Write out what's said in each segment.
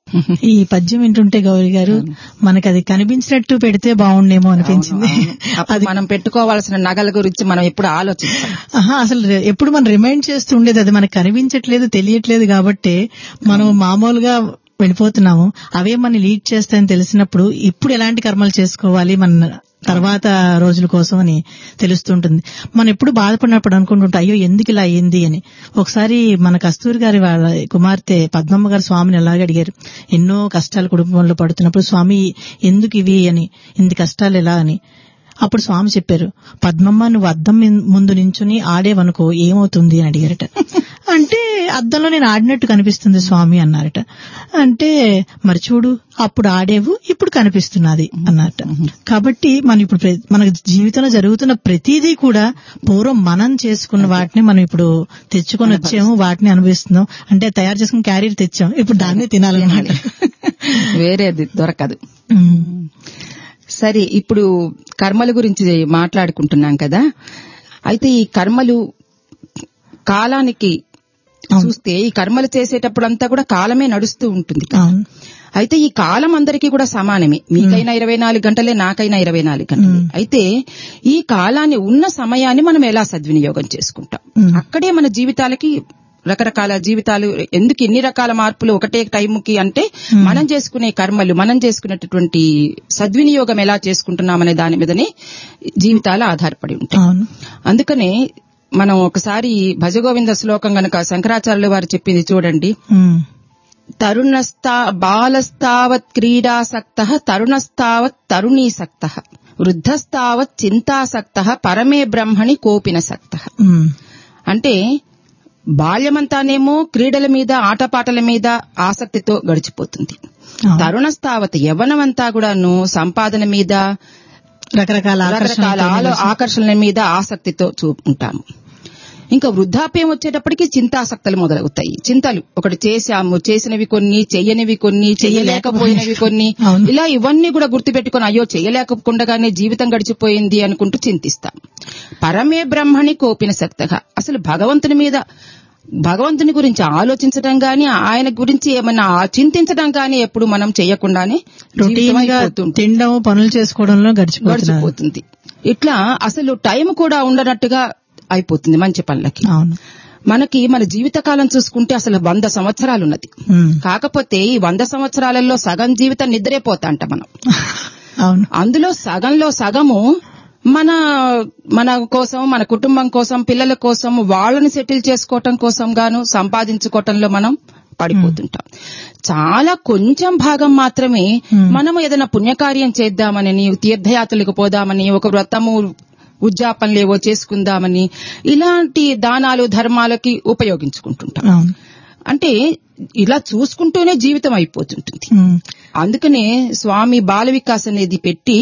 ఈ పద్యం వింటుంటే గౌరీ గారు మనకి అది కనిపించినట్టు పెడితే బాగుండేమో అనిపించింది అప్పుడు మనం పెట్టుకోవాల్సిన నగల గురించి మనం ఎప్పుడు ఆలోచిస్తాం ఆహా అసలు రె- ఎప్పుడు మనం రిమైండ్ చేస్తూ ఉండేది అది మనకు కనిపించట్లేదు తెలియట్లేదు కాబట్టి మనం మామూలుగా వెళ్ళిపోతున్నాము అవే మన లీడ్ చేస్తాయని తెలిసినప్పుడు ఇప్పుడు ఎలాంటి కర్మలు చేసుకోవాలి మన తర్వాత రోజుల కోసం అని తెలుస్తుంటుంది మనం ఎప్పుడు బాధపడినప్పుడు అనుకుంటుంటాం అయ్యో ఎందుకు ఇలా అయ్యింది అని ఒకసారి మన కస్తూరి గారి వాళ్ళ కుమార్తె పద్మమ్మ గారు స్వామిని ఎలాగ అడిగారు ఎన్నో కష్టాలు కుటుంబంలో పడుతున్నప్పుడు స్వామి ఎందుకు ఇవి అని ఇన్ని కష్టాలు ఎలా అని అప్పుడు స్వామి చెప్పారు పద్మమ్మ నువ్వు అద్దం మిన్- ముందు నించుని ఆడేవనుకో ఏమవుతుంది అని అడిగారట అంటే అద్దంలో నేను ఆడినట్టు కనిపిస్తుంది స్వామి అన్నారట అంటే మరి చూడు అప్పుడు ఆడేవు ఇప్పుడు కనిపిస్తున్నది అన్నారట కాబట్టి మనం ఇప్పుడు ప్ర- మన జీవితంలో జరుగుతున్న ప్రతిదీ కూడా పూర్వం మనం చేసుకున్న వాటిని మనం ఇప్పుడు తెచ్చుకొని వచ్చాము వాటిని అనుభవిస్తున్నాం అంటే తయారు చేసుకుని క్యారీర్ తెచ్చాం ఇప్పుడు దాన్నే తినాలన్నమాట వేరేది దొరకదు ఉమ్. సరే ఇప్పుడు కర్మల గురించి మాట్లాడుకుంటున్నాం కదా అయితే ఈ కర్మలు కాలానికి చూస్తే ఈ కర్మలు చేసేటప్పుడంతా కూడా కాలమే నడుస్తూ ఉంటుంది అవును అయితే ఈ కాలం అందరికీ కూడా సమానమే మీకైనా ఇరవై నాలుగు గంటలే నాకైనా ఇరవై నాలుగు గంటలే అయితే ఈ కాలాన్ని ఉన్న సమయాన్ని మనం ఎలా సద్వినియోగం చేసుకుంటాం మ్మ్. అక్కడే మన జీవితాలకి రకరకాల జీవితాలు ఎందుకు ఇన్ని రకాల మార్పులు ఒకటే టైంకి అంటే మనం చేసుకునే కర్మలు మనం చేసుకునేటటువంటి సద్వినియోగం ఎలా చేసుకుంటున్నామనే దాని మీదనే జీవితాలు ఆధారపడి ఉంటాయి అవును అందుకనే మనం ఒకసారి భజగోవింద శ్లోకం గనక శంకరాచార్యుల వారు చెప్పింది చూడండి ఉమ్. తరుణస్తా బాలస్తావత్ క్రీడాసక్త తరుణస్తావత్ తరుణీసక్త వృద్ధస్తావత్ చింతాసక్త పరమే బ్రహ్మణి కోపినసక్త ఉమ్. అంటే బాల్యమంతానేమో క్రీడల మీద ఆటపాటల మీద ఆసక్తితో గడిచిపోతుంది అవును. తరుణస్తావత్ యవ్వనమంతా కూడాను సంపాదన మీద రకరకాల రకరకాల ఆలో ఆకర్షణ ఆకర్షణల మీద ఆసక్తితో చూ ఉంటాము ఇంకా వృద్ధాప్యం వచ్చేటప్పటికి చింతాసక్తులు మొదలవుతాయి చింతలు ఒకటి చేశాము చేసినవి కొన్ని చెయ్యనివి కొన్ని చెయ్యలేకపోయినవి కొన్ని అవును. ఇలా ఇవన్నీ కూడా గుర్తుపెట్టుకుని అయ్యో చేయలేకుండగానే జీవితం గడిచిపోయింది అనుకుంటూ చింతిస్తాం పరమే బ్రహ్మణి కోపిన సక్తగా అసలు భగవంతుని మీద భగవంతుని గురించి ఆలోచించడం గాని ఆయన గురించి ఏమన్నా ఆ- చింతించడం గాని ఎప్పుడు మనం చేయకుండానే రొటీన్ జీవితం గా అయిపోతుంది. తినడం పనులు చేసుకోవడంలో గడిచిపోతున్నారు గడిచిపోతుంది ఇట్లా అసలు టైం కూడా ఉండనట్టుగా అయిపోతుంది మంచి పనులకి అవును మనకి మన జీవితకాలం చూసుకుంటే అసలు వంద సంవత్సరాలు ఉన్నది ఉమ్. కాకపోతే ఈ వంద సంవత్సరాలలో సగం జీవితం నిద్రేపోతా అంట మనం అవును అందులో సగంలో సగము మన మన కోసం మన కుటుంబం కోసం పిల్లల కోసం వాళ్ళని సెటిల్ చేసుకోవటం కోసం గాను సంపాదించుకోవటంలో మనం పడిపోతుంటాం చాలా కొంచెం భాగం మాత్రమే మనం ఏదైనా పుణ్యకార్యం చేద్దామని తీర్థయాత్రలకు పోదామని ఒక వ్రతము ఉద్యాపనలేవో చేసుకుందామని ఇలాంటి దానాలు ధర్మాలకి ఉపయోగించుకుంటుంటాం అవును అంటే ఇలా చూసుకుంటూనే జీవితం అయిపోతుంటుంది ఉమ్. అందుకనే స్వామి బాల వికాస్ అనేది పెట్టి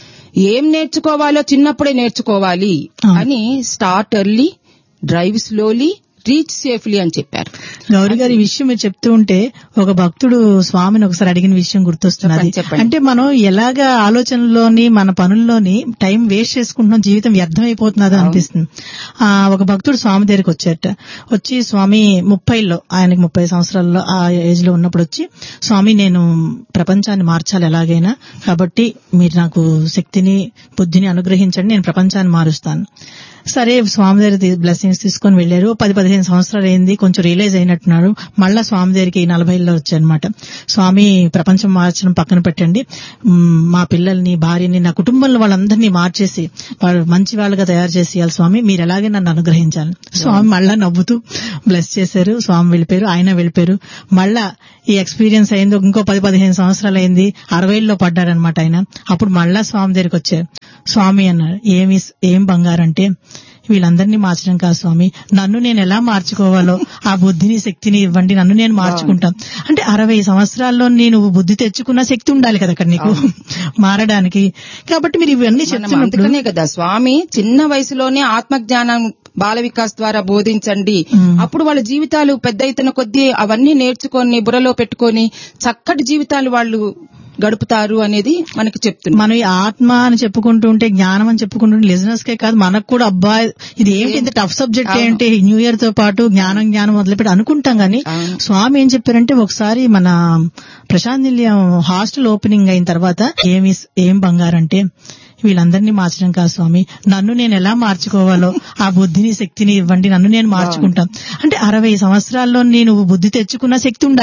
ఏం నేర్చుకోవాలో చిన్నప్పుడే నేర్చుకోవాలి ఆ. అని start early drive slowly reach safely అని చెప్పారు గౌరీ గారి ఈ విషయం మీరు చెప్తూ ఉంటే ఒక భక్తుడు స్వామిని ఒకసారి అడిగిన విషయం గుర్తొస్తున్నది చెప్పండి, చెప్పండి. అంటే మనం ఎలాగ ఆలోచనలోని మన పనుల్లోని టైం వేస్ట్ చేసుకుంటున్నాం జీవితం వ్యర్థం అయిపోతున్నది అనిపిస్తుంది ఆ ఒక భక్తుడు స్వామి దగ్గరికి వచ్చారట వచ్చి స్వామి ముప్పైలో ఆయనకి ముప్పై సంవత్సరాల్లో ఆ ఏజ్ లో ఉన్నప్పుడు వచ్చి స్వామి నేను ప్రపంచాన్ని మార్చాలి ఎలాగైనా కాబట్టి మీరు నాకు శక్తిని బుద్ధిని అనుగ్రహించండి నేను ప్రపంచాన్ని మారుస్తాను సరే స్వామి దగ్గర బ్లెస్సింగ్స్ తీసుకొని వెళ్లారు పది పదిహేను సంవత్సరాలు అయింది కొంచెం రియలైజ్ అయినట్టున్నారు మళ్ళా స్వామి దగ్గరికి నలభైలో వచ్చారనమాట స్వామి ప్రపంచం మార్చడం పక్కన పెట్టండి మ్, మా పిల్లల్ని భార్యని నా కుటుంబంలో వాళ్ళందరినీ మార్చేసి వాళ్ళు మంచి వాళ్ళగా తయారు చేసి ఇవ్వాలి స్వామి మీరు ఎలాగే నన్ను అనుగ్రహించాలి స్వామి మళ్ళా నవ్వుతూ బ్లెస్ చేశారు స్వామి వెళ్ళిపోయారు ఆయన వెళ్ళిపోయారు మళ్ళా ఈ ఎక్స్పీరియన్స్ అయింది ఇంకో పది పదిహేను సంవత్సరాలు అయింది అరవైలో పడ్డారనమాట ఆయన అప్పుడు మళ్ళా స్వామి దగ్గరికి వచ్చారు స్వామి అన్నారు ఏమి ఏం బంగారంటే వీళ్ళందరినీ మార్చడం కాదు స్వామి నన్ను నేను ఎలా మార్చుకోవాలో ఆ బుద్ధిని శక్తిని ఇవ్వండి నన్ను నేను మార్చుకుంటాను అంటే అరవై సంవత్సరాల్లో నేను బుద్ధి తెచ్చుకున్న శక్తి ఉండాలి కదా అక్కడ నీకు మారడానికి కాబట్టి మీరు ఇవన్నీ మనం చెప్తున్నప్పుడు అందుకనే కదా స్వామి చిన్న వయసులోనే ఆత్మజ్ఞానం బాల వికాస్ ద్వారా బోధించండి మ్మ్. అప్పుడు వాళ్ళ జీవితాలు పెద్ద ఎత్తున కొద్దీ అవన్నీ నేర్చుకొని బుర్రలో పెట్టుకొని చక్కటి జీవితాలు వాళ్ళు గడుపుతారు అనేది మనకి చెప్తున్నారు మనం ఈ ఆత్మ అని చెప్పుకుంటూ ఉంటే జ్ఞానం అని చెప్పుకుంటుంటే లిజనర్స్ కే కాదు మనకు కూడా అబ్బా ఇది ఏంటి ఇంత టఫ్ సబ్జెక్ట్ అవును. ఏంటి న్యూ ఇయర్ తో పాటు జ్ఞానం జ్ఞానం మొదలుపెట్టి అనుకుంటాం గానీ అవును. స్వామి ఏం చెప్పారంటే ఒకసారి మన ప్రశాంత్ నిలయం హాస్టల్ ఓపెనింగ్ అయిన తర్వాత ఏమి ఏం బంగారంటే వీళ్ళందరినీ మార్చడం కాదు స్వామి నన్ను నేను ఎలా మార్చుకోవాలో ఆ బుద్ధిని శక్తిని ఇవ్వండి నన్ను నేను మార్చుకుంటాం అంటే అరవై సంవత్సరాల్లో నేను బుద్ధి తెచ్చుకున్న శక్తి ఉండాలి